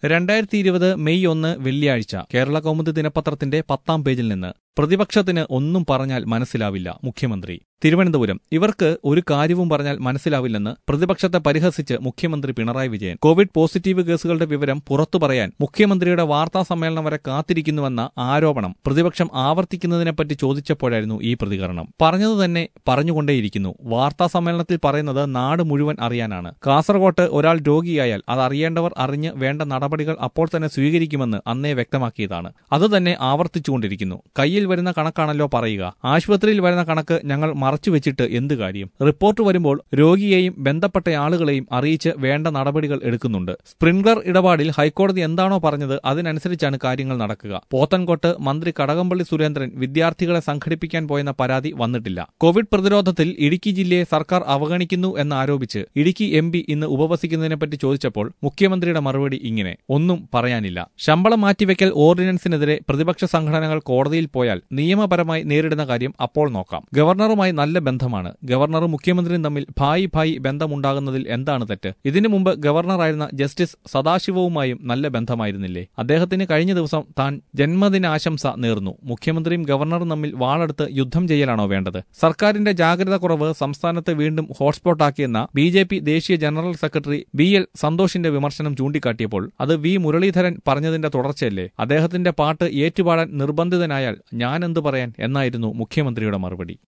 രണ്ടായിരത്തി ഇരുപത് മെയ് ഒന്ന് വെള്ളിയാഴ്ച കേരള കൗമുദി ദിനപത്രത്തിന്റെ പത്താം പേജിൽ നിന്ന് പ്രതിപക്ഷത്തിന് ഒന്നും പറഞ്ഞാൽ മനസ്സിലാവില്ല മുഖ്യമന്ത്രി തിരുവനന്തപുരം ഇവർക്ക് ഒരു കാര്യവും പറഞ്ഞാൽ മനസ്സിലാവില്ലെന്ന് പ്രതിപക്ഷത്തെ പരിഹസിച്ച് മുഖ്യമന്ത്രി പിണറായി വിജയൻ കോവിഡ് പോസിറ്റീവ് കേസുകളുടെ വിവരം പുറത്തു പറയാൻ മുഖ്യമന്ത്രിയുടെ വാർത്താ സമ്മേളനം വരെ കാത്തിരിക്കുന്നുവെന്ന ആരോപണം പ്രതിപക്ഷം ആവർത്തിക്കുന്നതിനെപ്പറ്റി ചോദിച്ചപ്പോഴായിരുന്നു ഈ പ്രതികരണം പറഞ്ഞത് തന്നെ പറഞ്ഞുകൊണ്ടേയിരിക്കുന്നു വാർത്താ സമ്മേളനത്തിൽ പറയുന്നത് നാട് മുഴുവൻ അറിയാനാണ് കാസർകോട്ട് ഒരാൾ രോഗിയായാൽ അത് അറിയേണ്ടവർ അറിഞ്ഞ് വേണ്ട നടപടികൾ അപ്പോൾ തന്നെ സ്വീകരിക്കുമെന്ന് അന്നേ വ്യക്തമാക്കിയതാണ് അതുതന്നെ ആവർത്തിച്ചുകൊണ്ടിരിക്കുന്നു കയ്യിൽ വരുന്ന കണക്കാണല്ലോ പറയുക ആശുപത്രിയിൽ വരുന്ന കണക്ക് ഞങ്ങൾ മറച്ചുവെച്ചിട്ട് എന്ത് കാര്യം റിപ്പോർട്ട് വരുമ്പോൾ രോഗിയെയും ബന്ധപ്പെട്ട ആളുകളെയും അറിയിച്ച് വേണ്ട നടപടികൾ എടുക്കുന്നുണ്ട് സ്പ്രിംഗ്ലർ ഇടപാടിൽ ഹൈക്കോടതി എന്താണോ പറഞ്ഞത് അതിനനുസരിച്ചാണ് കാര്യങ്ങൾ നടക്കുക പോത്തൻകോട്ട് മന്ത്രി കടകംപള്ളി സുരേന്ദ്രൻ വിദ്യാർത്ഥികളെ സംഘടിപ്പിക്കാൻ പോയെന്ന പരാതി വന്നിട്ടില്ല കോവിഡ് പ്രതിരോധത്തിൽ ഇടുക്കി ജില്ലയെ സർക്കാർ അവഗണിക്കുന്നു എന്നാരോപിച്ച് ഇടുക്കി എം പി ഇന്ന് ഉപവസിക്കുന്നതിനെപ്പറ്റി ചോദിച്ചപ്പോൾ മുഖ്യമന്ത്രിയുടെ മറുപടി ഇങ്ങനെ ഒന്നും പറയാനില്ല ശമ്പളം മാറ്റിവെക്കൽ ഓർഡിനൻസിനെതിരെ പ്രതിപക്ഷ സംഘടനകൾ കോടതിയിൽ പോയാൽ നിയമപരമായി നേരിടുന്ന കാര്യം അപ്പോൾ നോക്കാം ഗവർണറുമായി നല്ല ബന്ധമാണ് ഗവർണറും മുഖ്യമന്ത്രിയും തമ്മിൽ ഭായി ഭായി ബന്ധമുണ്ടാകുന്നതിൽ എന്താണ് തെറ്റ് ഇതിനു മുമ്പ് ഗവർണറായിരുന്ന ജസ്റ്റിസ് സദാശിവവുമായും നല്ല ബന്ധമായിരുന്നില്ലേ അദ്ദേഹത്തിന് കഴിഞ്ഞ ദിവസം താൻ ജന്മദിനാശംസ നേർന്നു മുഖ്യമന്ത്രിയും ഗവർണറും തമ്മിൽ വാളെടുത്ത് യുദ്ധം ചെയ്യലാണോ വേണ്ടത് സർക്കാരിന്റെ ജാഗ്രത കുറവ് സംസ്ഥാനത്ത് വീണ്ടും ഹോട്ട്സ്പോട്ടാക്കിയെന്ന ബി ജെ പി ദേശീയ ജനറൽ സെക്രട്ടറി ബി എൽ സന്തോഷിന്റെ വിമർശനം ചൂണ്ടിക്കാട്ടിയപ്പോൾ അത് വി മുരളീധരൻ പറഞ്ഞതിന്റെ തുടർച്ചയല്ലേ അദ്ദേഹത്തിന്റെ പാട്ട് ഏറ്റുപാടാൻ നിർബന്ധിതനായാൽ ഞാനെന്ത് പറയാൻ എന്നായിരുന്നു മുഖ്യമന്ത്രിയുടെ മറുപടി